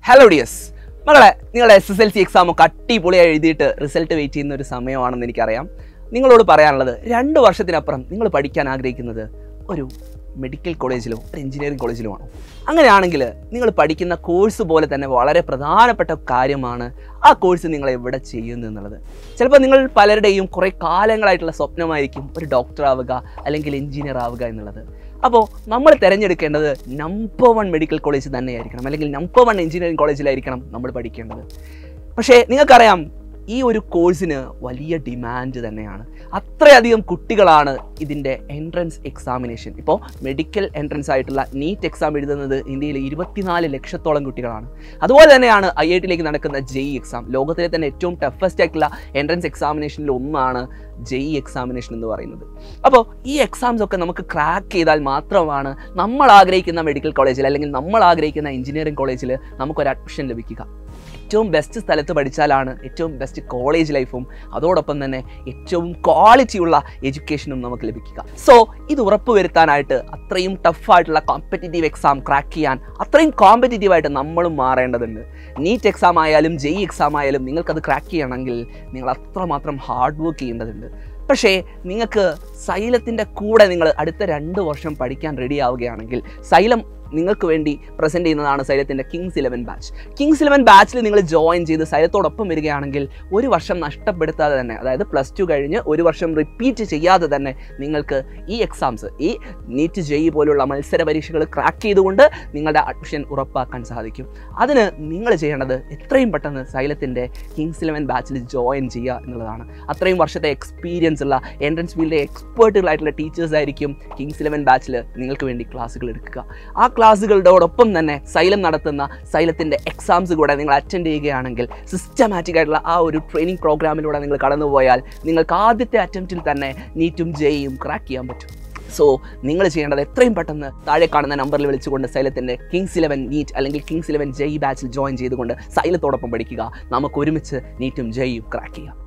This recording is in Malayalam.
ഹലോ ഡിയസ് മകളെ നിങ്ങളുടെ S S L C exam ഒക്കെ അടിപൊളിയായി എഴുതിയിട്ട് റിസൾട്ട് വെയിറ്റ് ചെയ്യുന്ന ഒരു സമയമാണെന്ന് എനിക്കറിയാം നിങ്ങളോട് പറയാനുള്ളത് രണ്ട് വർഷത്തിനപ്പുറം നിങ്ങൾ പഠിക്കാൻ ആഗ്രഹിക്കുന്നത് ഒരു മെഡിക്കൽ കോളേജിലോ ഒരു എഞ്ചിനീയറിംഗ് കോളേജിലോ ആണോ അങ്ങനെയാണെങ്കിൽ നിങ്ങൾ പഠിക്കുന്ന കോഴ്സ് പോലെ തന്നെ വളരെ പ്രധാനപ്പെട്ട കാര്യമാണ് ആ കോഴ്സ് നിങ്ങൾ എവിടെ ചെയ്യുന്നു എന്നുള്ളത് ചിലപ്പോൾ നിങ്ങൾ പലരുടെയും കുറേ കാലങ്ങളായിട്ടുള്ള സ്വപ്നമായിരിക്കും ഒരു ഡോക്ടർ ആവുക അല്ലെങ്കിൽ എഞ്ചിനീയർ ആവുക എന്നുള്ളത് അപ്പോൾ നമ്മൾ തിരഞ്ഞെടുക്കേണ്ടത് നമ്പർ വൺ മെഡിക്കൽ കോളേജ് തന്നെയായിരിക്കണം അല്ലെങ്കിൽ നമ്പർ വൺ എഞ്ചിനീയറിംഗ് കോളേജിലായിരിക്കണം നമ്മൾ പഠിക്കേണ്ടത് പക്ഷേ നിങ്ങൾക്കറിയാം ഈ ഒരു കോഴ്സിന് വലിയ ഡിമാൻഡ് തന്നെയാണ് അത്രയധികം കുട്ടികളാണ് ഇതിൻ്റെ എൻട്രൻസ് എക്സാമിനേഷൻ ഇപ്പോൾ മെഡിക്കൽ എൻട്രൻസ് ആയിട്ടുള്ള നീറ്റ് എക്സാം എഴുതുന്നത് ഇന്ത്യയിൽ ഇരുപത്തിനാല് ലക്ഷത്തോളം കുട്ടികളാണ് അതുപോലെ തന്നെയാണ് ഐ ഐ ടിയിലേക്ക് നടക്കുന്ന ജെഇ എക്സാം ലോകത്തിലെ തന്നെ ഏറ്റവും ടഫസ്റ്റ് ആയിട്ടുള്ള എൻട്രൻസ് എക്സാമിനേഷനിൽ ഒന്നാണ് ജെഇ എക്സാമിനേഷൻ എന്ന് പറയുന്നത് അപ്പോൾ ഈ എക്സാംസ് ഒക്കെ നമുക്ക് ക്രാക്ക് ചെയ്താൽ മാത്രമാണ് നമ്മൾ ആഗ്രഹിക്കുന്ന മെഡിക്കൽ കോളേജിൽ അല്ലെങ്കിൽ നമ്മൾ ആഗ്രഹിക്കുന്ന എഞ്ചിനീയറിംഗ് കോളേജിൽ നമുക്കൊരു അഡ്മിഷൻ ലഭിക്കുക ഏറ്റവും ബെസ്റ്റ് സ്ഥലത്ത് പഠിച്ചാലാണ് ഏറ്റവും ബെസ്റ്റ് കോളേജ് ലൈഫും അതോടൊപ്പം തന്നെ ഏറ്റവും ക്വാളിറ്റിയുള്ള എഡ്യൂക്കേഷനും നമുക്ക് ലഭിക്കുക സോ ഇത് ഉറപ്പുവരുത്താനായിട്ട് അത്രയും ടഫായിട്ടുള്ള കോമ്പറ്റേറ്റീവ് എക്സാം ക്രാക്ക് ചെയ്യാൻ അത്രയും കോമ്പറ്റേറ്റീവായിട്ട് നമ്മളും മാറേണ്ടതുണ്ട് നീറ്റ് എക്സാം ആയാലും ജെഇ എക്സാം ആയാലും നിങ്ങൾക്കത് ക്രാക്ക് ചെയ്യണമെങ്കിൽ നിങ്ങൾ അത്രമാത്രം ഹാർഡ് വർക്ക് ചെയ്യേണ്ടതുണ്ട് പക്ഷേ നിങ്ങൾക്ക് സൈലത്തിൻ്റെ കൂടെ നിങ്ങൾ അടുത്ത രണ്ട് വർഷം പഠിക്കാൻ റെഡി ആവുകയാണെങ്കിൽ സൈലം നിങ്ങൾക്ക് വേണ്ടി പ്രസൻറ്റ് ചെയ്യുന്നതാണ് സൈലത്തിൻ്റെ Kings Eleven batch Kings Eleven ബാച്ചിൽ നിങ്ങൾ ജോയിൻ ചെയ്ത് സൈലത്തോടൊപ്പം വരികയാണെങ്കിൽ ഒരു വർഷം നഷ്ടപ്പെടുത്താതെ തന്നെ അതായത് പ്ലസ് ടു കഴിഞ്ഞ് ഒരു വർഷം റിപ്പീറ്റ് ചെയ്യാതെ തന്നെ നിങ്ങൾക്ക് ഈ എക്സാംസ് ഈ നീറ്റ് ജെഇ പോലുള്ള മത്സര പരീക്ഷകൾ ക്രാക്ക് ചെയ്തുകൊണ്ട് നിങ്ങളുടെ അഡ്മിഷൻ ഉറപ്പാക്കാൻ സാധിക്കും അതിന് നിങ്ങൾ ചെയ്യേണ്ടത് എത്രയും പെട്ടെന്ന് സൈലത്തിൻ്റെ കിങ്സ് ഇലവൻ ബാച്ചിൽ ജോയിൻ ചെയ്യുക എന്നുള്ളതാണ് അത്രയും വർഷത്തെ എക്സ്പീരിയൻസ് ഉള്ള എൻട്രൻസ് ഫീൽഡിലെ എക്സ്പേർട്ടുകളായിട്ടുള്ള ടീച്ചേഴ്സ് ആയിരിക്കും കിങ്സ് ഇലവൻ ബാച്ചിൽ നിങ്ങൾക്ക് വേണ്ടി ക്ലാസ്സുകൾ എടുക്കുക ആ ക്ലാസ്സുകളോടൊപ്പം തന്നെ സൈലം നടത്തുന്ന സൈലത്തിൻ്റെ എക്സാംസ് കൂടെ നിങ്ങൾ അറ്റൻഡ് ചെയ്യുകയാണെങ്കിൽ സിസ്റ്റമാറ്റിക് ആയിട്ടുള്ള ആ ഒരു ട്രെയിനിങ് പ്രോഗ്രാമിലൂടെ നിങ്ങൾ കടന്നുപോയാൽ നിങ്ങൾക്ക് ആദ്യത്തെ അറ്റംപ്റ്റിൽ തന്നെ നീറ്റും ജെയും ക്രാക്ക് ചെയ്യാൻ പറ്റും സോ നിങ്ങൾ ചെയ്യേണ്ടത് എത്രയും പെട്ടെന്ന് താഴെ കാണുന്ന നമ്പറിൽ വിളിച്ചുകൊണ്ട് സൈലത്തിൻ്റെ കിങ്സ് ഇലവൻ നീറ്റ് അല്ലെങ്കിൽ കിങ്സ് ഇലവൻ ജെയ് ബാച്ചിൽ ജോയിൻ ചെയ്തുകൊണ്ട് സൈലത്തോടൊപ്പം പഠിക്കുക നമുക്ക് ഒരുമിച്ച് നീറ്റും ജെയും ക്രാക്ക് ചെയ്യാം